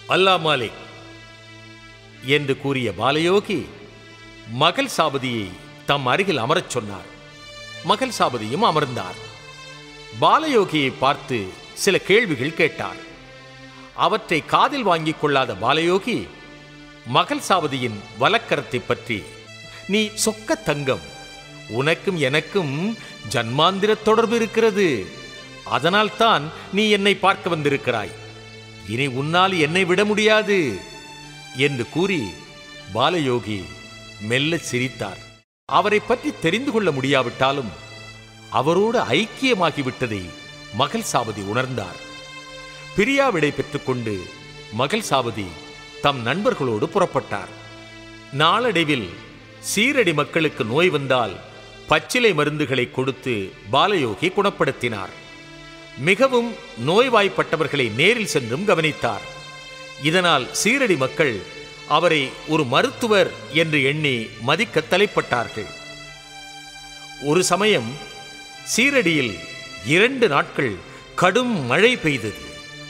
அல்லா மாலிக் என்று கூறிய பாலயோகி மகள் சாபதியை தம் அருகில் அமரச் சொன்னார் மகள் சாபதியும் அமர்ந்தார் பாலயோகியை பார்த்து சில கேள்விகள் கேட்டார் அவற்றை காதில் வாங்கிக் கொள்ளாத பாலயோகி மகள் சாவதியின் வலக்கரத்தை பற்றி நீ சொக்க தங்கம் உனக்கும் எனக்கும் ஜன்மாந்திர தொடர்பு இருக்கிறது அதனால்தான் நீ என்னை பார்க்க வந்திருக்கிறாய் இனி உன்னால் என்னை விட முடியாது என்று கூறி பாலயோகி மெல்ல சிரித்தார் அவரை பற்றி தெரிந்து கொள்ள முடியாவிட்டாலும் அவரோடு ஐக்கியமாகிவிட்டதை மகள் சாவதி உணர்ந்தார் பிரியா விடை பெற்றுக்கொண்டு மகள் சாவதி தம் நண்பர்களோடு புறப்பட்டார் நாளடைவில் சீரடி மக்களுக்கு நோய் வந்தால் பச்சிலை மருந்துகளை கொடுத்து பாலயோகி குணப்படுத்தினார் மிகவும் நோய்வாய்ப்பட்டவர்களை நேரில் சென்றும் கவனித்தார் இதனால் சீரடி மக்கள் அவரை ஒரு மருத்துவர் என்று எண்ணி மதிக்க தலைப்பட்டார்கள் ஒரு சமயம் சீரடியில் இரண்டு நாட்கள் கடும் மழை பெய்தது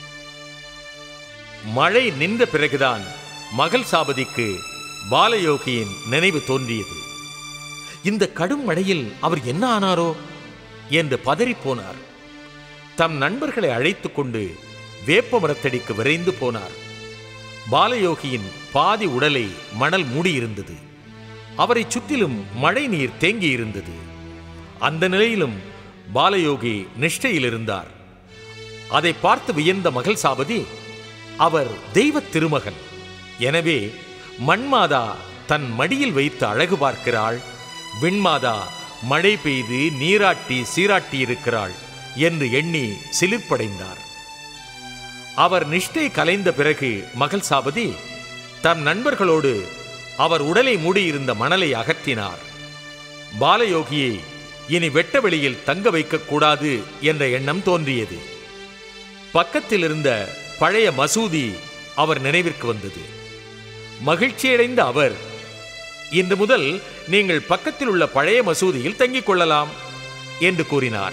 மழை நின்ற பிறகுதான் மகள் சாபதிக்கு பாலயோகியின் நினைவு தோன்றியது இந்த கடும் மழையில் அவர் என்ன ஆனாரோ என்று பதறிப் போனார் தம் நண்பர்களை அழைத்துக் கொண்டு வேப்ப மரத்தடிக்கு விரைந்து போனார் பாலயோகியின் பாதி உடலை மணல் மூடியிருந்தது அவரை சுற்றிலும் மழை நீர் தேங்கி இருந்தது அந்த நிலையிலும் பாலயோகி நிஷ்டையில் இருந்தார் அதை பார்த்து வியந்த மகள் சாபதி அவர் தெய்வ திருமகன் எனவே மண்மாதா தன் மடியில் வைத்து அழகு பார்க்கிறாள் விண்மாதா மழை பெய்து நீராட்டி சீராட்டி இருக்கிறாள் என்று எண்ணி சிலிர்ப்படைந்தார் அவர் நிஷ்டை கலைந்த பிறகு மகள் சாபதி தம் நண்பர்களோடு அவர் உடலை மூடியிருந்த மணலை அகற்றினார் பாலயோகியை இனி வெட்ட வெளியில் தங்க வைக்கக்கூடாது என்ற எண்ணம் தோன்றியது பக்கத்தில் இருந்த பழைய மசூதி அவர் நினைவிற்கு வந்தது மகிழ்ச்சியடைந்த அவர் இன்று முதல் நீங்கள் பக்கத்தில் உள்ள பழைய மசூதியில் தங்கிக் கொள்ளலாம் என்று கூறினார்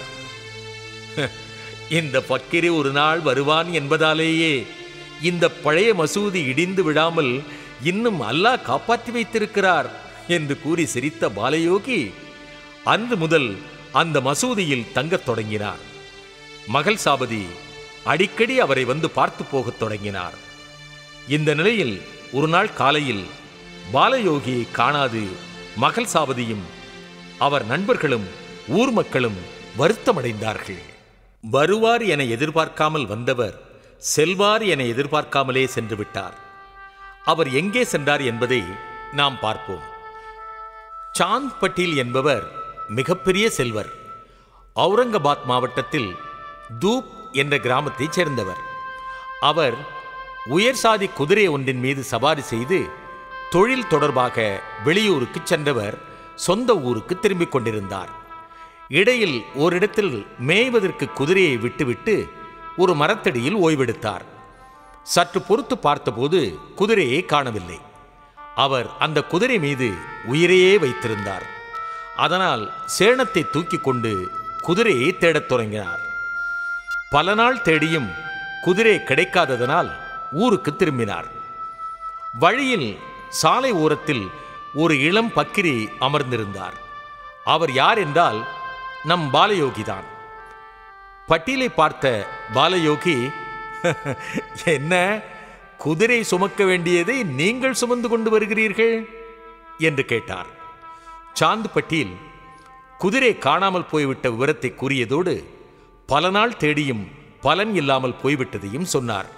இந்த பக்கிரி ஒரு நாள் வருவான் என்பதாலேயே இந்த பழைய மசூதி இடிந்து விடாமல் இன்னும் அல்லாஹ் காப்பாற்றி வைத்திருக்கிறார் என்று கூறி சிரித்த பாலயோகி அன்று முதல் அந்த மசூதியில் தங்கத் தொடங்கினார் மகள் சாபதி அடிக்கடி அவரை வந்து பார்த்து போகத் தொடங்கினார் இந்த நிலையில் ஒரு நாள் காலையில் பாலயோகியை காணாது மகள் சாவதியும் அவர் நண்பர்களும் ஊர் மக்களும் வருத்தமடைந்தார்கள் வருவார் என எதிர்பார்க்காமல் வந்தவர் செல்வார் என எதிர்பார்க்காமலே சென்று விட்டார் அவர் எங்கே சென்றார் என்பதை நாம் பார்ப்போம் சாந்த் பட்டீல் என்பவர் மிகப்பெரிய செல்வர் அவுரங்காபாத் மாவட்டத்தில் தூப் என்ற கிராமத்தைச் சேர்ந்தவர் அவர் உயர் சாதி குதிரை ஒன்றின் மீது சவாரி செய்து தொழில் தொடர்பாக வெளியூருக்கு சென்றவர் சொந்த ஊருக்கு திரும்பிக் கொண்டிருந்தார் இடையில் ஓரிடத்தில் மேய்வதற்கு குதிரையை விட்டுவிட்டு ஒரு மரத்தடியில் ஓய்வெடுத்தார் சற்று பொறுத்து பார்த்தபோது குதிரையை காணவில்லை அவர் அந்த குதிரை மீது உயிரையே வைத்திருந்தார் அதனால் சேணத்தை தூக்கி கொண்டு குதிரையை தேடத் தொடங்கினார் பல நாள் தேடியும் குதிரை கிடைக்காததனால் ஊருக்கு திரும்பினார் வழியில் சாலை ஓரத்தில் ஒரு இளம் பக்கிரி அமர்ந்திருந்தார் அவர் யார் என்றால் நம் பாலயோகிதான் பட்டியலை பார்த்த பாலயோகி என்ன குதிரை சுமக்க வேண்டியதை நீங்கள் சுமந்து கொண்டு வருகிறீர்கள் என்று கேட்டார் சாந்து பட்டீல் குதிரை காணாமல் போய்விட்ட விவரத்தை கூறியதோடு பல நாள் தேடியும் பலன் இல்லாமல் போய்விட்டதையும் சொன்னார்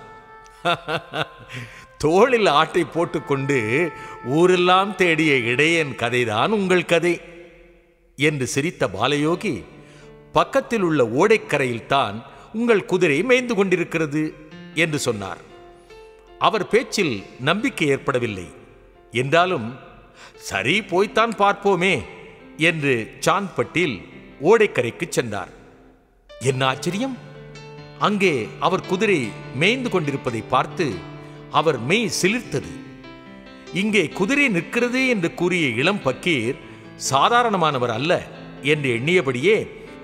தோளில் ஆட்டை போட்டுக்கொண்டு ஊரெல்லாம் தேடிய இடையன் கதைதான் உங்கள் கதை என்று சிரித்த பாலயோகி பக்கத்தில் உள்ள ஓடைக்கரையில் தான் உங்கள் குதிரை மேய்ந்து கொண்டிருக்கிறது என்று சொன்னார் அவர் பேச்சில் நம்பிக்கை ஏற்படவில்லை என்றாலும் சரி போய்த்தான் பார்ப்போமே என்று சாந்த் பட்டீல் ஓடைக்கரைக்கு சென்றார் என்ன ஆச்சரியம் அங்கே அவர் குதிரை மேய்ந்து கொண்டிருப்பதை பார்த்து அவர் மெய் சிலிர்த்தது இங்கே குதிரை நிற்கிறது என்று கூறிய இளம் பக்கீர் சாதாரணமானவர் அல்ல என்று எண்ணியபடியே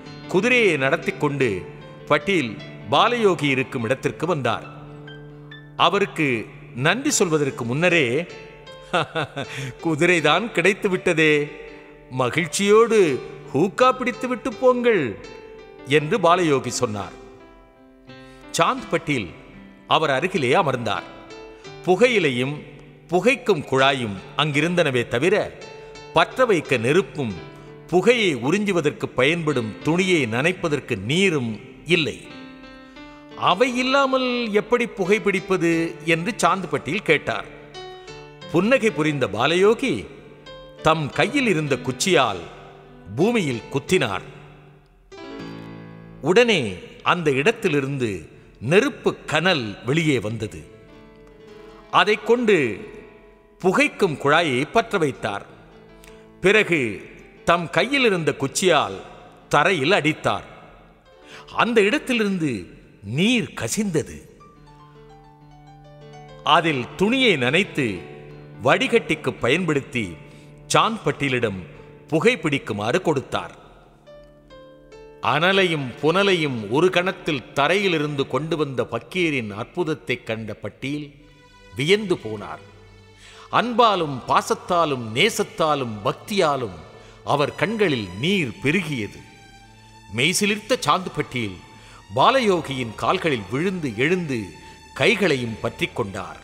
குதிரையை நடத்தி கொண்டு பட்டீல் பாலயோகி இருக்கும் இடத்திற்கு வந்தார் அவருக்கு நன்றி சொல்வதற்கு முன்னரே குதிரைதான் கிடைத்து விட்டதே மகிழ்ச்சியோடு ஹூக்கா பிடித்து விட்டு போங்கள் என்று பாலயோகி சொன்னார் சாந்த் பட்டீல் அவர் அருகிலே அமர்ந்தார் புகையிலையும் புகைக்கும் குழாயும் அங்கிருந்தனவே தவிர பற்ற வைக்க நெருப்பும் புகையை உறிஞ்சுவதற்கு பயன்படும் துணியை நனைப்பதற்கு நீரும் இல்லை அவை இல்லாமல் எப்படி புகைப்பிடிப்பது என்று சாந்து பட்டீல் கேட்டார் புன்னகை புரிந்த பாலயோகி தம் கையில் இருந்த குச்சியால் பூமியில் குத்தினார் உடனே அந்த இடத்திலிருந்து நெருப்பு கனல் வெளியே வந்தது அதைக் கொண்டு புகைக்கும் குழாயை பற்ற வைத்தார் பிறகு தம் கையில் இருந்த குச்சியால் தரையில் அடித்தார் அந்த இடத்திலிருந்து நீர் கசிந்தது அதில் துணியை நனைத்து வடிகட்டிக்கு பயன்படுத்தி சாந்த் பட்டீலிடம் புகைப்பிடிக்குமாறு கொடுத்தார் அனலையும் புனலையும் ஒரு கணத்தில் தரையிலிருந்து கொண்டு வந்த பக்கீரின் அற்புதத்தைக் கண்ட பட்டீல் வியந்து போனார் அன்பாலும் பாசத்தாலும் நேசத்தாலும் பக்தியாலும் அவர் கண்களில் நீர் பெருகியது மெய்சிலிர்த்த சாந்து பட்டீல் பாலயோகியின் கால்களில் விழுந்து எழுந்து கைகளையும் பற்றிக் கொண்டார்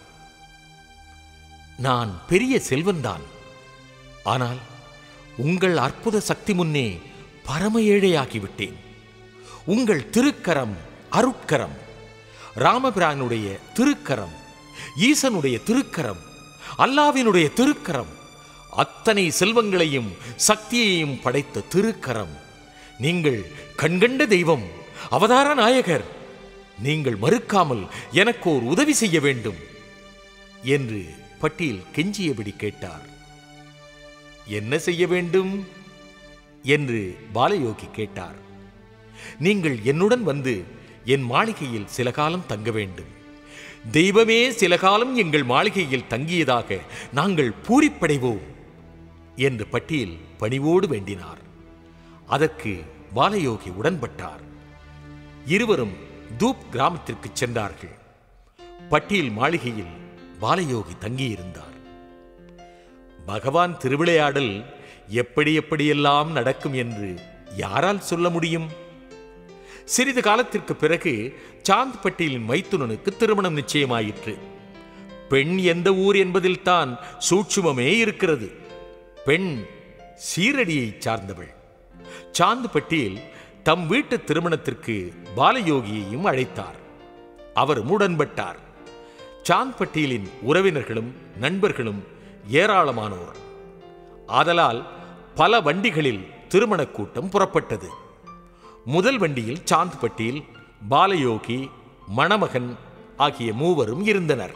நான் பெரிய செல்வன்தான் ஆனால் உங்கள் அற்புத சக்தி முன்னே பரம ஏழையாகிவிட்டேன் உங்கள் திருக்கரம் அருட்கரம் ராமபிரானுடைய திருக்கரம் ஈசனுடைய திருக்கரம் அல்லாவினுடைய திருக்கரம் அத்தனை செல்வங்களையும் சக்தியையும் படைத்த திருக்கரம் நீங்கள் கண்கண்ட தெய்வம் அவதார நாயகர் நீங்கள் மறுக்காமல் எனக்கு ஒரு உதவி செய்ய வேண்டும் என்று பட்டீல் கெஞ்சியபடி கேட்டார் என்ன செய்ய வேண்டும் என்று பாலயோகி கேட்டார் நீங்கள் என்னுடன் வந்து என் மாளிகையில் சில காலம் தங்க வேண்டும் தெய்வமே சில காலம் எங்கள் மாளிகையில் தங்கியதாக நாங்கள் பூரிப்படைவோம் என்று பட்டீல் பணிவோடு வேண்டினார் அதற்கு பாலயோகி உடன்பட்டார் இருவரும் தூப் கிராமத்திற்கு சென்றார்கள் பட்டீல் மாளிகையில் பாலயோகி தங்கியிருந்தார் பகவான் திருவிளையாடல் எப்படி எப்படியெல்லாம் நடக்கும் என்று யாரால் சொல்ல முடியும் சிறிது காலத்திற்கு பிறகு சாந்த் பட்டீலின் மைத்துனனுக்கு திருமணம் நிச்சயமாயிற்று பெண் எந்த ஊர் என்பதில்தான் சூட்சுமமே இருக்கிறது பெண் சீரடியைச் சார்ந்தவள் சாந்து பட்டீல் தம் வீட்டு திருமணத்திற்கு பாலயோகியையும் அழைத்தார் அவரும் உடன்பட்டார் சாந்த் பட்டீலின் உறவினர்களும் நண்பர்களும் ஏராளமானோர் ஆதலால் பல வண்டிகளில் திருமணக் கூட்டம் புறப்பட்டது முதல் வண்டியில் சாந்த் பட்டீல் பாலயோகி மணமகன் ஆகிய மூவரும் இருந்தனர்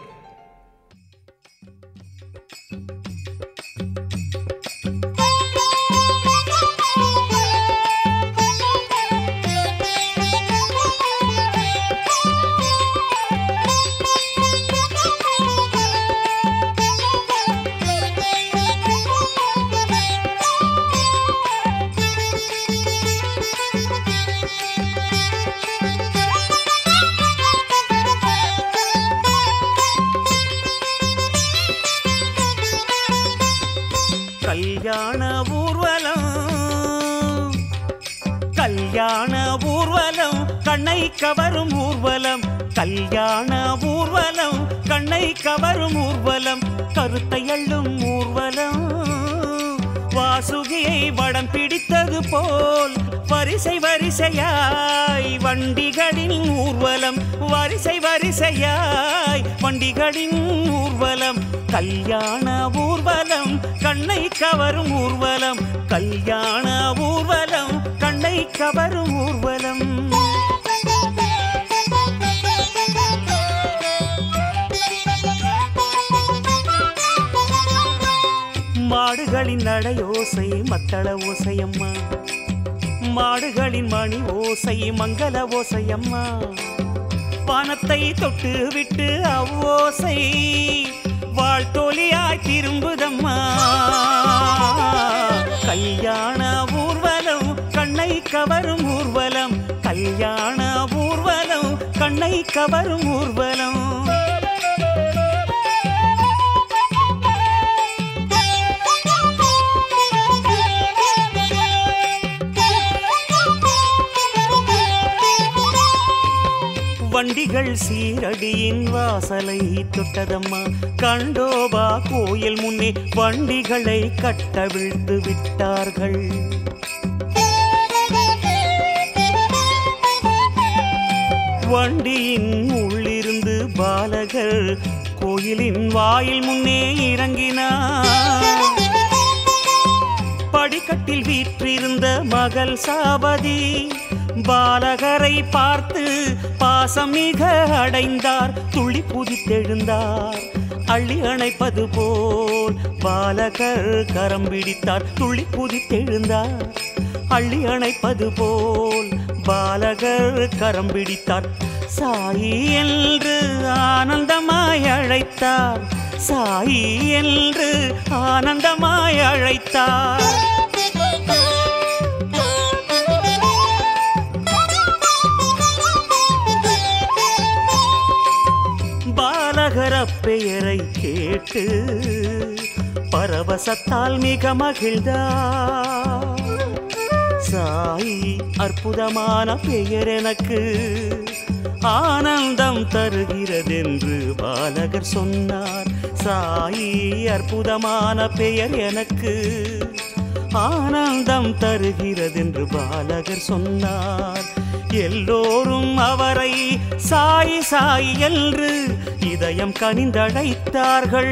கல்யாண ஊர்வலம் கல்யாண ஊர்வலம் கண்ணை கவரும் ஊர்வலம் கல்யாண ஊர்வலம் கண்ணை கவரும் ஊர்வலம் கருத்தை அள்ளும் ஊர்வலம் வாசுகியை வடம் பிடித்தது போல் வரிசை வரிசையாய் வண்டிகளின் ஊர்வலம் வரிசை வரிசையாய் வண்டிகளின் ஊர்வலம் கல்யாண ஊர்வலம் கண்ணை கவரும் ஊர்வலம் கல்யாண ஊர்வலம் கண்ணை கவரும் ஊர்வலம் மாடுகளின் நடையோசை மத்தள ஓசையம்மா மாடுகளின் மணி ஓசை மங்கள ஓசையம்மா வானத்தை தொட்டு விட்டு அவ்வோசை வாழ்த்தோலியாய் திரும்புதம்மா கல்யாண ஊர்வலம் கண்ணை கவரும் ஊர்வலம் கல்யாண ஊர்வலம் கண்ணை கவரும் ஊர்வலம் வண்டிகள் சீரடியின் வாசலை தொட்டதம்மா கண்டோபா கோயில் முன்னே வண்டிகளை கட்டவிழ்த்து விட்டார்கள் வண்டியின் உள்ளிருந்து பாலகர் கோயிலின் வாயில் முன்னே இறங்கினார் படிக்கட்டில் வீற்றிருந்த மகள் சாபதி பாலகரை பார்த்து பாசம் மிக அடைந்தார் துள்ளி குதித்தெழுந்தார் அள்ளி அணைப்பது போல் பாலகர் கரம் பிடித்தார் துள்ளி குதித்தெழுந்தார் அள்ளி அணைப்பது போல் பாலகர் கரம் பிடித்தார் சாயி என்று ஆனந்தமாய் அழைத்தார் சாயி என்று ஆனந்தமாய் அழைத்தார் பாலகர பெயரை கேட்டு பரவசத்தால் மிக மகிழ்ந்தார் சாய் அற்புதமான பெயர் எனக்கு ஆனந்தம் தருகிறதென்று பாலகர் சொன்னார் சாயி அற்புதமான பெயர் எனக்கு ஆனந்தம் தருகிறதென்று பாலகர் சொன்னார் எல்லோரும் அவரை சாய் சாய் என்று இதயம் கனிந்தழைத்தார்கள்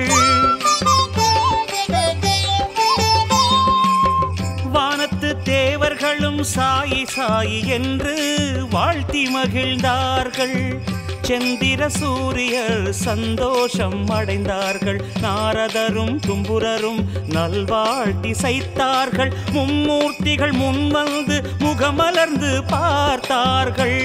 வானத்து தேவர்களும் சாயி சாயி என்று வாழ்த்தி மகிழ்ந்தார்கள் செந்திர சூரியர் சந்தோஷம் அடைந்தார்கள் நாரதரும் தும்புரரும் நல்வாழ்த்தி சைத்தார்கள் மும்மூர்த்திகள் முன்வந்து முகமலர்ந்து பார்த்தார்கள்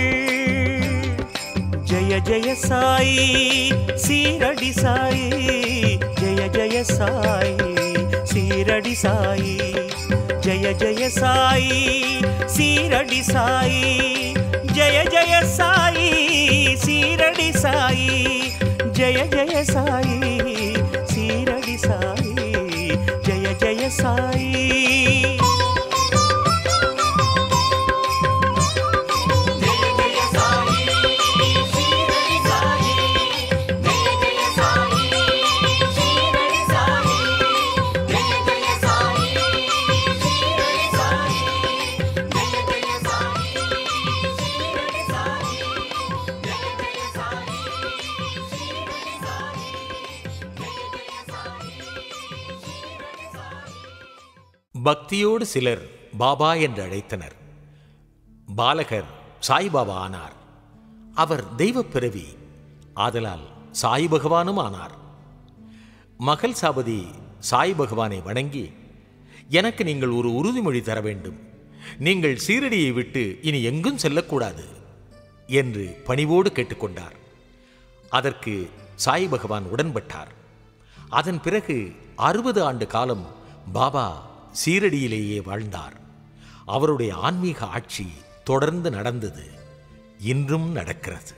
ஜெய ஜெய சாயி சீரடி சாயி ஜெய ஜெய சாயி சீரடி சாயி ஜெய ஜெய சாயி சீரடி சாயி ஜெய ஜெய சாயி சீரடி சாயி ஜெய ஜெய சாயி சீரடி சாயி ஜெய ஜெய சாயி பக்தியோடு சிலர் பாபா என்று அழைத்தனர் பாலகர் சாய்பாபா ஆனார் அவர் தெய்வப் பிறவி ஆதலால் சாய் பகவானும் ஆனார் மகள் சாபதி சாய் பகவானை வணங்கி எனக்கு நீங்கள் ஒரு உறுதிமொழி தர வேண்டும் நீங்கள் சீரடியை விட்டு இனி எங்கும் செல்லக்கூடாது என்று பணிவோடு கேட்டுக்கொண்டார் அதற்கு சாய் பகவான் உடன்பட்டார் அதன் பிறகு அறுபது ஆண்டு காலம் பாபா சீரடியிலேயே வாழ்ந்தார் அவருடைய ஆன்மீக ஆட்சி தொடர்ந்து நடந்தது இன்றும் நடக்கிறது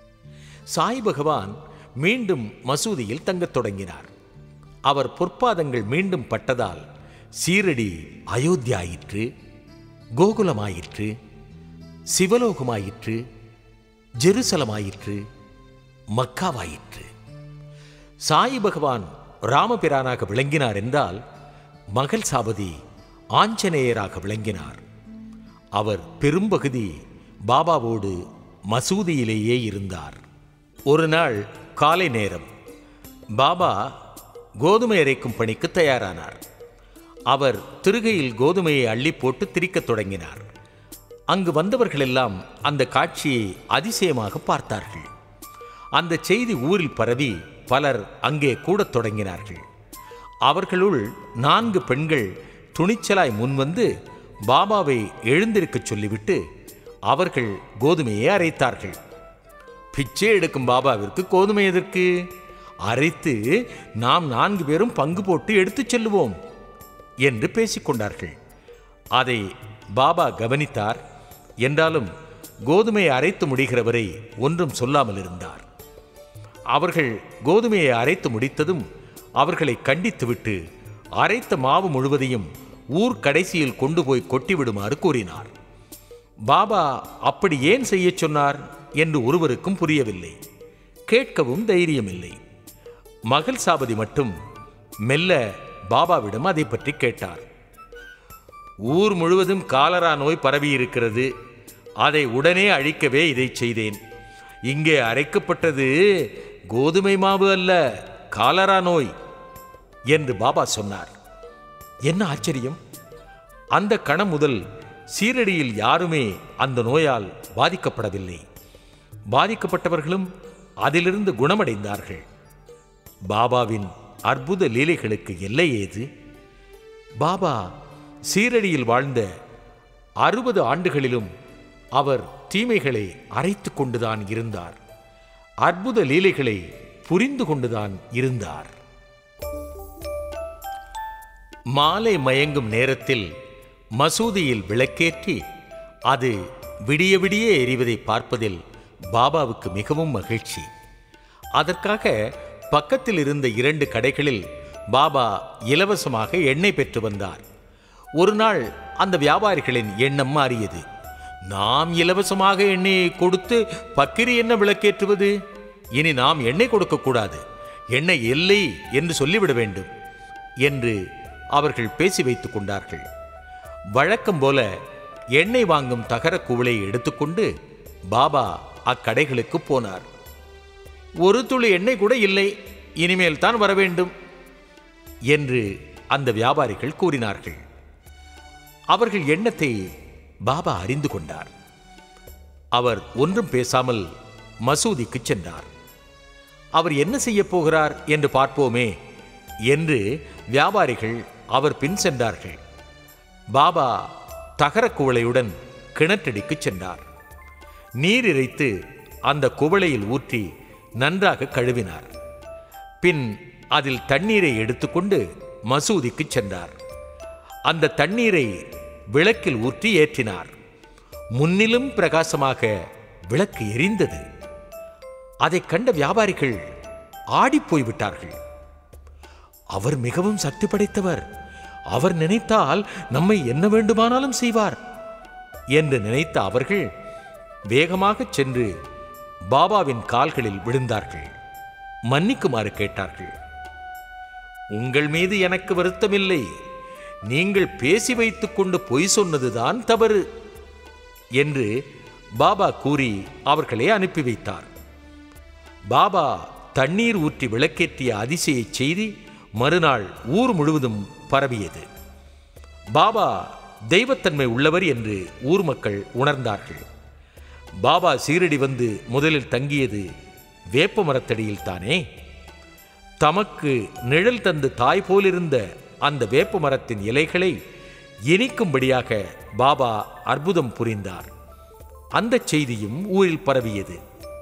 சாய் பகவான் மீண்டும் மசூதியில் தங்கத் தொடங்கினார் அவர் பொற்பாதங்கள் மீண்டும் பட்டதால் சீரடி அயோத்தியாயிற்று கோகுலமாயிற்று சிவலோகமாயிற்று ஜெருசலமாயிற்று மக்காவாயிற்று சாய் பகவான் ராமபிரானாக விளங்கினார் என்றால் மகள் சாபதி ஆஞ்சநேயராக விளங்கினார் அவர் பெரும்பகுதி பாபாவோடு மசூதியிலேயே இருந்தார் ஒரு நாள் காலை நேரம் பாபா கோதுமை அரைக்கும் பணிக்கு தயாரானார் அவர் திருகையில் கோதுமையை அள்ளி போட்டு திரிக்கத் தொடங்கினார் அங்கு வந்தவர்களெல்லாம் அந்த காட்சியை அதிசயமாக பார்த்தார்கள் அந்த செய்தி ஊரில் பரவி பலர் அங்கே கூடத் தொடங்கினார்கள் அவர்களுள் நான்கு பெண்கள் துணிச்சலாய் முன்வந்து பாபாவை எழுந்திருக்கச் சொல்லிவிட்டு அவர்கள் கோதுமையை அரைத்தார்கள் பிச்சை எடுக்கும் பாபாவிற்கு கோதுமை எதற்கு அரைத்து நாம் நான்கு பேரும் பங்கு போட்டு எடுத்துச் செல்லுவோம் என்று பேசிக்கொண்டார்கள் அதை பாபா கவனித்தார் என்றாலும் கோதுமையை அரைத்து முடிகிற வரை ஒன்றும் சொல்லாமல் இருந்தார் அவர்கள் கோதுமையை அரைத்து முடித்ததும் அவர்களை கண்டித்துவிட்டு அரைத்த மாவு முழுவதையும் ஊர் கடைசியில் கொண்டு போய் கொட்டிவிடுமாறு கூறினார் பாபா அப்படி ஏன் செய்யச் சொன்னார் என்று ஒருவருக்கும் புரியவில்லை கேட்கவும் தைரியமில்லை மகள் சாபதி மட்டும் மெல்ல பாபாவிடம் அதை பற்றி கேட்டார் ஊர் முழுவதும் காலரா நோய் பரவி இருக்கிறது அதை உடனே அழிக்கவே இதை செய்தேன் இங்கே அரைக்கப்பட்டது கோதுமை மாவு அல்ல காலரா நோய் என்று பாபா சொன்னார் என்ன ஆச்சரியம் அந்த கணம் முதல் சீரடியில் யாருமே அந்த நோயால் பாதிக்கப்படவில்லை பாதிக்கப்பட்டவர்களும் அதிலிருந்து குணமடைந்தார்கள் பாபாவின் அற்புத லீலைகளுக்கு எல்லை ஏது பாபா சீரடியில் வாழ்ந்த அறுபது ஆண்டுகளிலும் அவர் தீமைகளை அரைத்து கொண்டுதான் இருந்தார் அற்புத லீலைகளை புரிந்து கொண்டுதான் இருந்தார் மாலை மயங்கும் நேரத்தில் மசூதியில் விளக்கேற்றி அது விடிய விடிய எரிவதை பார்ப்பதில் பாபாவுக்கு மிகவும் மகிழ்ச்சி அதற்காக பக்கத்தில் இருந்த இரண்டு கடைகளில் பாபா இலவசமாக எண்ணெய் பெற்று வந்தார் ஒரு நாள் அந்த வியாபாரிகளின் எண்ணம் மாறியது நாம் இலவசமாக எண்ணெயை கொடுத்து பக்கிரி என்ன விளக்கேற்றுவது இனி நாம் எண்ணெய் கொடுக்கக்கூடாது எண்ணெய் இல்லை என்று சொல்லிவிட வேண்டும் என்று அவர்கள் பேசி வைத்துக் கொண்டார்கள் வழக்கம் போல எண்ணெய் வாங்கும் தகர குவளை எடுத்துக்கொண்டு பாபா அக்கடைகளுக்கு போனார் ஒரு துளி எண்ணெய் கூட இல்லை இனிமேல் தான் வர வேண்டும் என்று அந்த வியாபாரிகள் கூறினார்கள் அவர்கள் எண்ணத்தை பாபா அறிந்து கொண்டார் அவர் ஒன்றும் பேசாமல் மசூதிக்கு சென்றார் அவர் என்ன செய்யப் போகிறார் என்று பார்ப்போமே என்று வியாபாரிகள் அவர் பின் சென்றார்கள் பாபா தகரக் குவளையுடன் கிணற்றடிக்கு சென்றார் நீர் இறைத்து அந்த குவளையில் ஊற்றி நன்றாக கழுவினார் பின் அதில் தண்ணீரை எடுத்துக்கொண்டு மசூதிக்கு சென்றார் அந்த தண்ணீரை விளக்கில் ஊற்றி ஏற்றினார் முன்னிலும் பிரகாசமாக விளக்கு எரிந்தது அதைக் கண்ட வியாபாரிகள் ஆடிப்போய் விட்டார்கள் அவர் மிகவும் சக்தி படைத்தவர் அவர் நினைத்தால் நம்மை என்ன வேண்டுமானாலும் செய்வார் என்று நினைத்த அவர்கள் வேகமாகச் சென்று பாபாவின் கால்களில் விழுந்தார்கள் மன்னிக்குமாறு கேட்டார்கள் உங்கள் மீது எனக்கு வருத்தமில்லை நீங்கள் பேசி வைத்துக்கொண்டு பொய் சொன்னதுதான் தவறு என்று பாபா கூறி அவர்களை அனுப்பி வைத்தார் பாபா தண்ணீர் ஊற்றி விளக்கேற்றிய அதிசய செய்தி மறுநாள் ஊர் முழுவதும் பரவியது பாபா தெய்வத்தன்மை உள்ளவர் என்று ஊர் மக்கள் உணர்ந்தார்கள் பாபா சீரடி வந்து முதலில் தங்கியது வேப்ப மரத்தடியில் தானே தமக்கு நிழல் தந்து தாய் போலிருந்த அந்த வேப்ப மரத்தின் இலைகளை இனிக்கும்படியாக பாபா அற்புதம் புரிந்தார் அந்த செய்தியும் ஊரில் பரவியது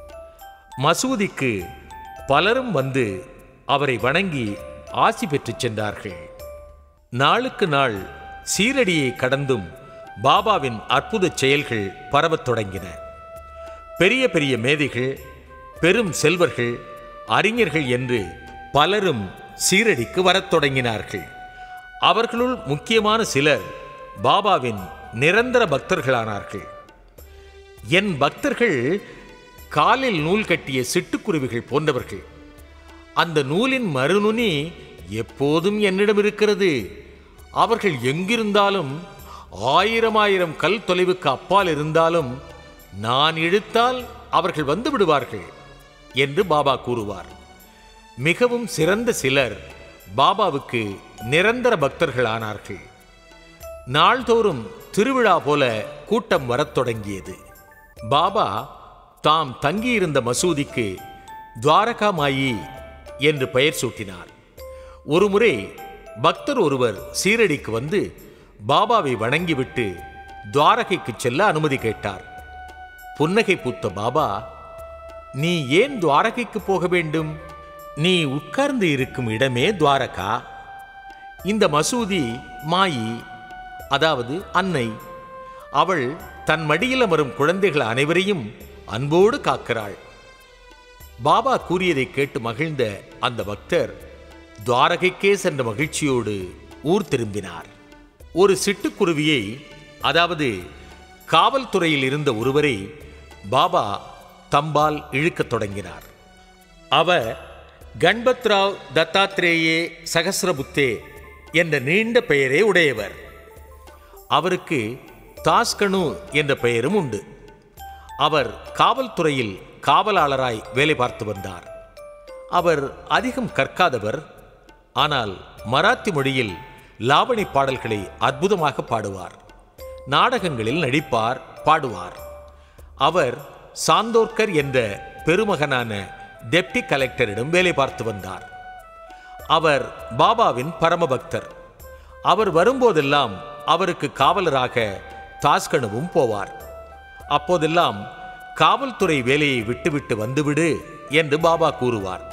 மசூதிக்கு பலரும் வந்து அவரை வணங்கி ஆசி பெற்றுச் சென்றார்கள் நாளுக்கு நாள் சீரடியை கடந்தும் பாபாவின் அற்புத செயல்கள் பரவத் தொடங்கின பெரிய பெரிய மேதைகள் பெரும் செல்வர்கள் அறிஞர்கள் என்று பலரும் சீரடிக்கு வரத் தொடங்கினார்கள் அவர்களுள் முக்கியமான சிலர் பாபாவின் நிரந்தர பக்தர்களானார்கள் என் பக்தர்கள் காலில் நூல் கட்டிய சிட்டுக்குருவிகள் போன்றவர்கள் அந்த நூலின் மறுநுனி எப்போதும் என்னிடம் இருக்கிறது அவர்கள் எங்கிருந்தாலும் ஆயிரம் ஆயிரம் கல் தொலைவுக்கு அப்பால் இருந்தாலும் நான் இழுத்தால் அவர்கள் வந்து விடுவார்கள் என்று பாபா கூறுவார் மிகவும் சிறந்த சிலர் பாபாவுக்கு நிரந்தர பக்தர்கள் ஆனார்கள் நாள்தோறும் திருவிழா போல கூட்டம் வரத் தொடங்கியது பாபா தாம் தங்கியிருந்த மசூதிக்கு துவாரகா மாயி என்று பெயர் சூட்டினார் ஒருமுறை பக்தர் ஒருவர் சீரடிக்கு வந்து பாபாவை வணங்கிவிட்டு துவாரகைக்கு செல்ல அனுமதி கேட்டார் புன்னகை பூத்த பாபா நீ ஏன் துவாரகைக்கு போக வேண்டும் நீ உட்கார்ந்து இருக்கும் இடமே துவாரகா இந்த மசூதி மாயி அதாவது அன்னை அவள் தன் மடியில் அமரும் குழந்தைகள் அனைவரையும் அன்போடு காக்கிறாள் பாபா கூறியதை கேட்டு மகிழ்ந்த அந்த பக்தர் துவாரகைக்கே சென்ற மகிழ்ச்சியோடு ஊர் திரும்பினார் ஒரு சிட்டுக்குருவியை அதாவது காவல்துறையில் இருந்த ஒருவரை பாபா தம்பால் இழுக்கத் தொடங்கினார் அவர் கண்பத்ராவ் தத்தாத்ரேயே சகசிரபுத்தே என்ற நீண்ட பெயரை உடையவர் அவருக்கு தாஸ்கனு என்ற பெயரும் உண்டு அவர் காவல்துறையில் காவலாளராய் வேலை பார்த்து வந்தார் அவர் அதிகம் கற்காதவர் ஆனால் மராத்தி மொழியில் லாவணி பாடல்களை அற்புதமாக பாடுவார் நாடகங்களில் நடிப்பார் பாடுவார் அவர் சாந்தோர்கர் என்ற பெருமகனான டெப்டி கலெக்டரிடம் வேலை பார்த்து வந்தார் அவர் பாபாவின் பரமபக்தர் அவர் வரும்போதெல்லாம் அவருக்கு காவலராக தாஸ்கனுவும் போவார் அப்போதெல்லாம் காவல்துறை வேலையை விட்டுவிட்டு வந்துவிடு என்று பாபா கூறுவார்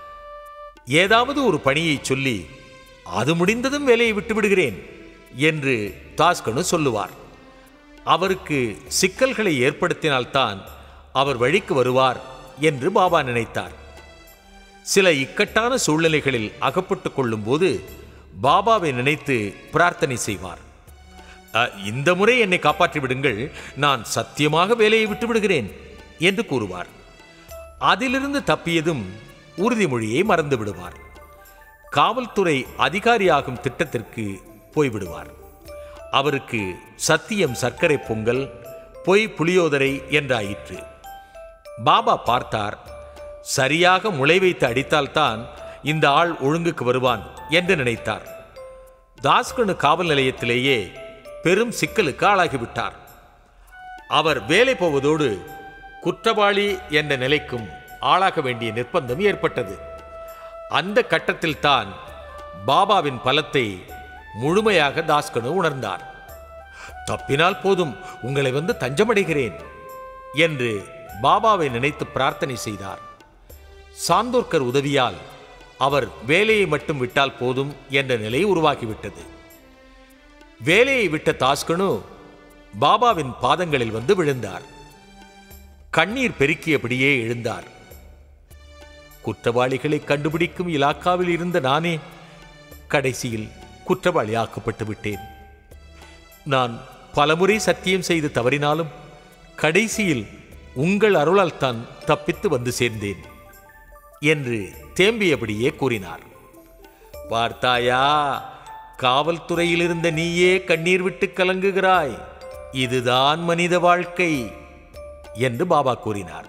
ஏதாவது ஒரு பணியை சொல்லி அது முடிந்ததும் வேலையை விட்டு விடுகிறேன் என்று தாஸ்கனு சொல்லுவார் அவருக்கு சிக்கல்களை ஏற்படுத்தினால்தான் அவர் வழிக்கு வருவார் என்று பாபா நினைத்தார் சில இக்கட்டான சூழ்நிலைகளில் அகப்பட்டுக் கொள்ளும்போது பாபாவை நினைத்து பிரார்த்தனை செய்வார் "அ, இந்த முறை என்னை காப்பாற்றி விடுங்கள் நான் சத்தியமாக வேலையை விட்டு விடுகிறேன் என்று கூறுவார் அதிலிருந்து தப்பியதும் உறுதிமொழியை மறந்து விடுவார் காவல்துறை அதிகாரியாகும் திட்டத்திற்கு போய்விடுவார் அவருக்கு சத்தியம் சர்க்கரை பொங்கல் பொய் புளியோதரை என்றாயிற்று பாபா பார்த்தார் சரியாக முளை வைத்து அடித்தால்தான் இந்த ஆள் ஒழுங்குக்கு வருவான் என்று நினைத்தார் தாஸ்கனு காவல் நிலையத்திலேயே பெரும் சிக்கலுக்கு ஆளாகிவிட்டார் அவர் வேலை போவதோடு குற்றவாளி என்ற நிலைக்கும் ஆளாக வேண்டிய நிர்பந்தம் ஏற்பட்டது அந்த கட்டத்தில் தான் பாபாவின் பலத்தை முழுமையாக தாஸ்கனு உணர்ந்தார் தப்பினால் போதும் உங்களை வந்து தஞ்சமடைகிறேன் என்று பாபாவை நினைத்து பிரார்த்தனை செய்தார் சாந்தோர்கர் உதவியால் அவர் வேலையை மட்டும் விட்டால் போதும் என்ற நிலை உருவாகிவிட்டது வேலையை விட்ட தாஸ்கனு பாபாவின் பாதங்களில் வந்து விழுந்தார் கண்ணீர் பெருக்கியபடியே எழுந்தார் குற்றவாளிகளை கண்டுபிடிக்கும் இலாக்காவில் இருந்த நானே கடைசியில் குற்றவாளியாக்கப்பட்டு விட்டேன் நான் பலமுறை சத்தியம் செய்து தவறினாலும் கடைசியில் உங்கள் அருளால் தான் தப்பித்து வந்து சேர்ந்தேன் என்று தேம்பியபடியே கூறினார் பார்த்தாயா காவல்துறையில் இருந்த நீயே கண்ணீர் விட்டு கலங்குகிறாய் இதுதான் மனித வாழ்க்கை என்று பாபா கூறினார்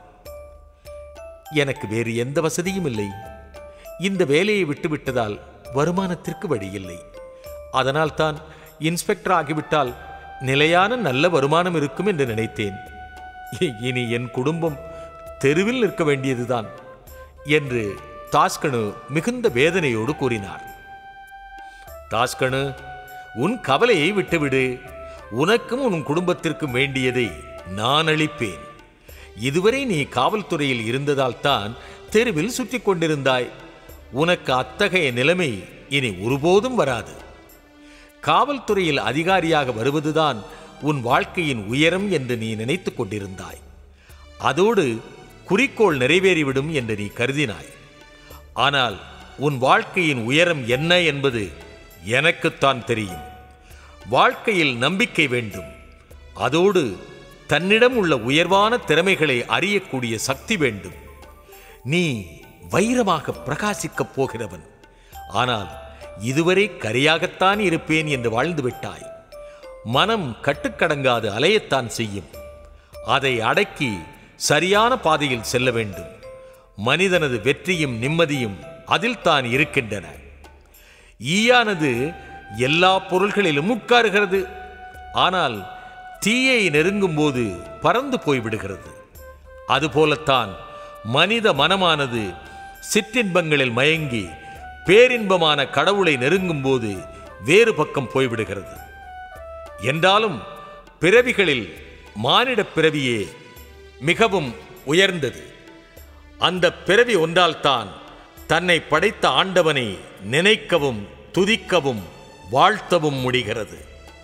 எனக்கு வேறு எந்த வசதியும் இல்லை இந்த வேலையை விட்டுவிட்டதால் வருமானத்திற்கு வழியில்லை அதனால்தான் இன்ஸ்பெக்டர் ஆகிவிட்டால் நிலையான நல்ல வருமானம் இருக்கும் என்று நினைத்தேன் இ- இனி என் குடும்பம் தெருவில் நிற்க வேண்டியதுதான் என்று தாஸ்கனு மிகுந்த வேதனையோடு கூறினார் தாஸ்கனு உன் கவலையை விட்டுவிடு உனக்கும் உன் குடும்பத்திற்கும் வேண்டியதை நான் அளிப்பேன் இதுவரை நீ காவல்துறையில் இருந்ததால் தான் தெருவில் சுற்றிக் கொண்டிருந்தாய் உனக்கு அத்தகைய நிலைமை இனி ஒருபோதும் வராது காவல்துறையில் அதிகாரியாக வருவதுதான் உன் வாழ்க்கையின் உயரம் என்று நீ நினைத்துக் கொண்டிருந்தாய் அதோடு குறிக்கோள் நிறைவேறிவிடும் என்று நீ கருதினாய் ஆனால் உன் வாழ்க்கையின் உயரம் என்ன என்பது எனக்குத்தான் தெரியும் வாழ்க்கையில் நம்பிக்கை வேண்டும் அதோடு தன்னிடம் உள்ள உயர்வான திறமைகளை அறியக்கூடிய சக்தி வேண்டும் நீ வைரமாக பிரகாசிக்கப் போகிறவன் ஆனால் இதுவரை கரியாகத்தான் இருப்பேன் என்று வாழ்ந்து விட்டாய் மனம் கட்டுக்கடங்காது அலையத்தான் செய்யும் அதை அடக்கி சரியான பாதையில் செல்ல வேண்டும் மனிதனது வெற்றியும் நிம்மதியும் அதில் தான் இருக்கின்றன ஈயானது எல்லா பொருள்களிலும் உட்காருகிறது ஆனால் தீயை நெருங்கும்போது பறந்து போய்விடுகிறது அதுபோலத்தான் மனித மனமானது சிற்றின்பங்களில் மயங்கி பேரின்பமான கடவுளை நெருங்கும்போது வேறு பக்கம் போய்விடுகிறது என்றாலும் பிறவிகளில் மானிடப் பிறவியே மிகவும் உயர்ந்தது அந்த பிறவி ஒன்றால்தான் தன்னை படைத்த ஆண்டவனை நினைக்கவும் துதிக்கவும் வாழ்த்தவும் முடிகிறது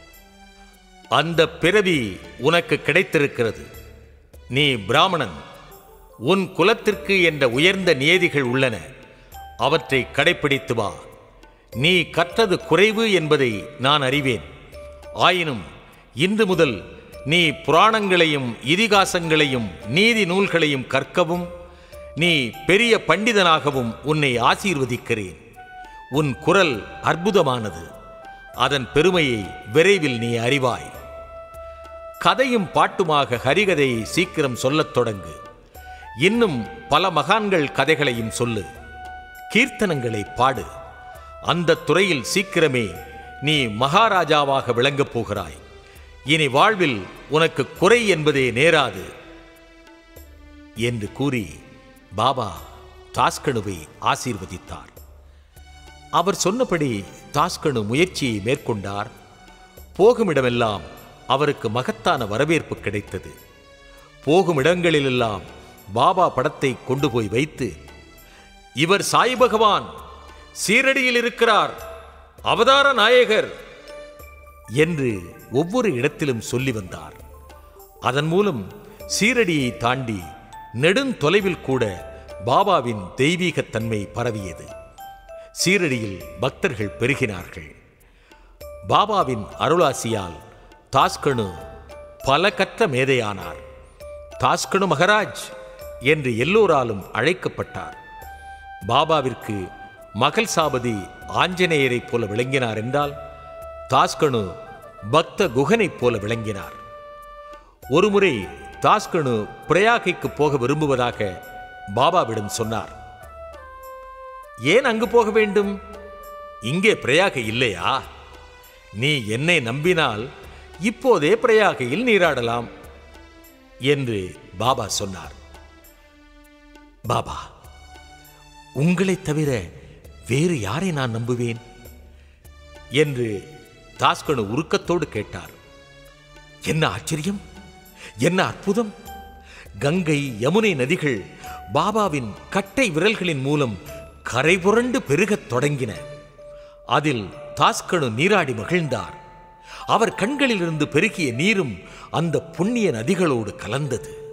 அந்த பிறவி உனக்கு கிடைத்திருக்கிறது நீ பிராமணன் உன் குலத்திற்கு என்ற உயர்ந்த நியதிகள் உள்ளன அவற்றை கடைப்பிடித்து வா நீ கற்றது குறைவு என்பதை நான் அறிவேன் ஆயினும் இன்று முதல் நீ புராணங்களையும் இதிகாசங்களையும் நீதி நூல்களையும் கற்கவும் நீ பெரிய பண்டிதனாகவும் உன்னை ஆசீர்வதிக்கிறேன் உன் குரல் அற்புதமானது அதன் பெருமையை விரைவில் நீ அறிவாய் கதையும் பாட்டுமாக ஹரிகதையை சீக்கிரம் சொல்லத் தொடங்கு இன்னும் பல மகான்கள் கதைகளையும் சொல்லு கீர்த்தனங்களை பாடு அந்த துறையில் சீக்கிரமே நீ மகாராஜாவாக விளங்கப் போகிறாய் இனி வாழ்வில் உனக்கு குறை என்பதே நேராது என்று கூறி பாபா தாஸ்கனுவை ஆசீர்வதித்தார் அவர் சொன்னபடி தாஸ்கனு முயற்சியை மேற்கொண்டார் போகுமிடமெல்லாம் அவருக்கு மகத்தான வரவேற்பு கிடைத்தது போகும் இடங்களிலெல்லாம் பாபா படத்தை கொண்டு போய் வைத்து இவர் சாய் பகவான் சீரடியில் இருக்கிறார் அவதார நாயகர் என்று ஒவ்வொரு இடத்திலும் சொல்லி வந்தார் அதன் மூலம் சீரடியை தாண்டி நெடுந்தொலைவில் கூட பாபாவின் தெய்வீகத் தன்மை பரவியது சீரடியில் பக்தர்கள் பெருகினார்கள் பாபாவின் அருளாசியால் தாஸ்கனு பல கற்ற மேதையானார் தாஸ்கனு மகராஜ் என்று எல்லோராலும் அழைக்கப்பட்டார் பாபாவிற்கு மகள் சாபதி ஆஞ்சநேயரைப் போல விளங்கினார் என்றால் தாஸ்கனு பக்த குகனைப் போல விளங்கினார் ஒருமுறை தாஸ்கனு பிரயாகைக்கு போக விரும்புவதாக பாபாவிடம் சொன்னார் ஏன் அங்கு போக வேண்டும் இங்கே பிரயாகை இல்லையா நீ என்னை நம்பினால் இப்போதே பிரயாகையில் நீராடலாம் என்று பாபா சொன்னார் பாபா உங்களைத் தவிர வேறு யாரை நான் நம்புவேன் என்று தாஸ்கனு உருக்கத்தோடு கேட்டார் என்ன ஆச்சரியம் என்ன அற்புதம் கங்கை யமுனை நதிகள் பாபாவின் கட்டை விரல்களின் மூலம் கரை புரண்டு பெருகத் தொடங்கின அதில் தாஸ்கனு நீராடி மகிழ்ந்தார் அவர் கண்களிலிருந்து பெருகிய நீரும் அந்த புண்ணிய நதிகளோடு கலந்தது